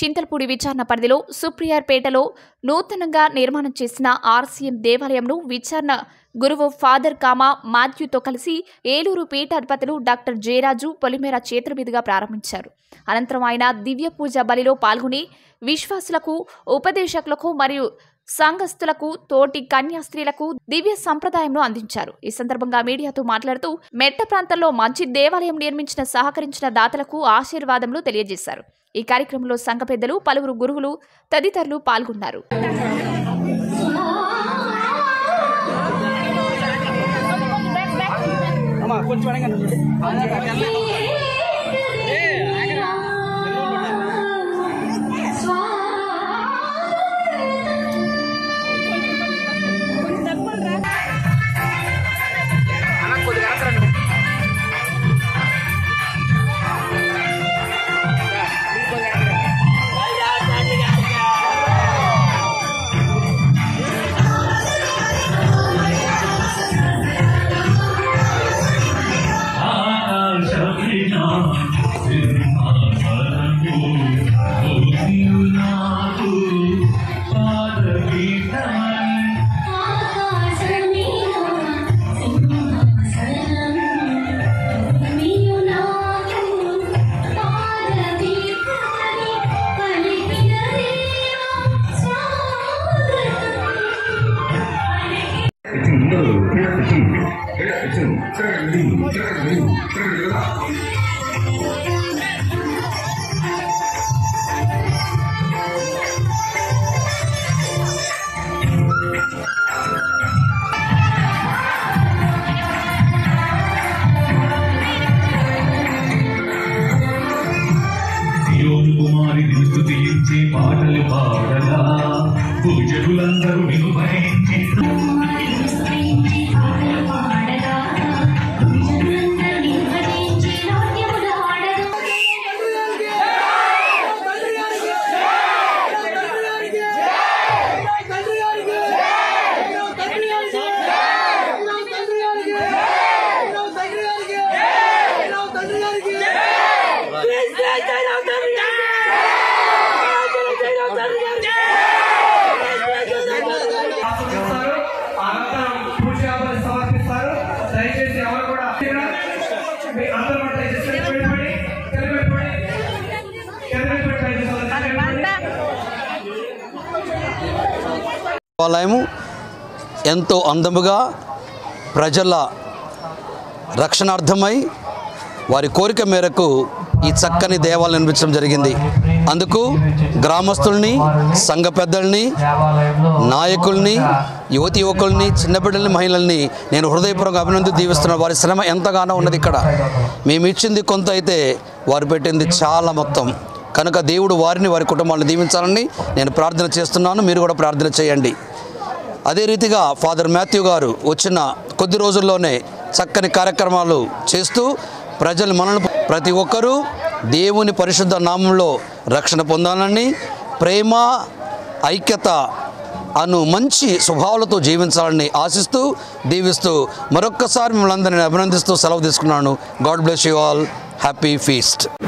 చింతలపూడి విచారణ పరిధిలో సుప్రియార్పేటలో నూతనంగా నిర్మాణం చేసిన ఆర్సీఎం దేవాలయంను విచారణ గురువు ఫాదర్ కామా మాథ్యూతో కలిసి ఏలూరు పీఠాధిపతులు డాక్టర్ జయరాజు పొలిమేర చేతుల మీదుగా ప్రారంభించారు అనంతరం ఆయన దివ్య పూజ బలిలో పాల్గొని విశ్వాసులకు ఉపదేశకులకు మరియు సంఘస్థులకు తోటి కన్యా స్త్రీలకు దివ్య సంప్రదాయంను అందించారు ఈ సందర్భంగా మీడియాతో మాట్లాడుతూ మెట్ట ప్రాంతంలో మంచి దేవాలయం నిర్మించిన సహకరించిన దాతలకు ఆశీర్వాదములు తెలియజేశారు ఈ కార్యక్రమంలో సంఘ పెద్దలు పలువురు గురువులు తదితరులు పాల్గొన్నారు అమ్మా కొంచెం అడగండి సియోను కుమారిని స్తుతించే పాటలు పాడగా పూజకులందరూ నిన్ను భరించి చేస్తారు అనంతరం పూజాపతి సమర్పిస్తారు దయచేసి ఎవరు కూడా మీ అందరూ కూడా దయచేసి తెలియపెట్టుకోండి తెలియపెట్టుకోండి తెలియపెట్టుకోండి దయచేసి అందరూ తెలియపెట్టుకోండి. దేవాలయము ఎంతో అందముగా ప్రజల రక్షణార్థమై వారి కోరిక మేరకు ఈ చక్కని దేవాలయం నిర్మించడం జరిగింది అందుకు గ్రామస్తుల్ని సంఘ పెద్దల్ని నాయకుల్ని యువతి యువకుల్ని చిన్నబిడ్డల్ని మహిళల్ని నేను హృదయపూర్వకంగా అభినందన దీవిస్తున్నాను వారి శ్రమ ఎంతగానో ఉన్నది ఇక్కడ మేము ఇచ్చింది కొంత అయితే వారు పెట్టింది చాలా మొత్తం కనుక దేవుడు వారిని వారి కుటుంబాలను దీవించాలని నేను ప్రార్థన చేస్తున్నాను మీరు కూడా ప్రార్థన చేయండి అదే రీతిగా ఫాదర్ మాథ్యూ గారు వచ్చిన కొద్ది రోజుల్లోనే చక్కని కార్యక్రమాలు చేస్తూ ప్రజలు మనల్ని ప్రతి ఒక్కరూ దేవుని పరిశుద్ధ నామంలో రక్షణ పొందాలని ప్రేమ ఐక్యత అను మంచి స్వభావాలతో జీవించాలని ఆశిస్తూ దీవిస్తూ మరొక్కసారి మిమ్మల్ని అందరినీ అభినందిస్తూ సెలవు తీసుకున్నాను God bless you all happy feast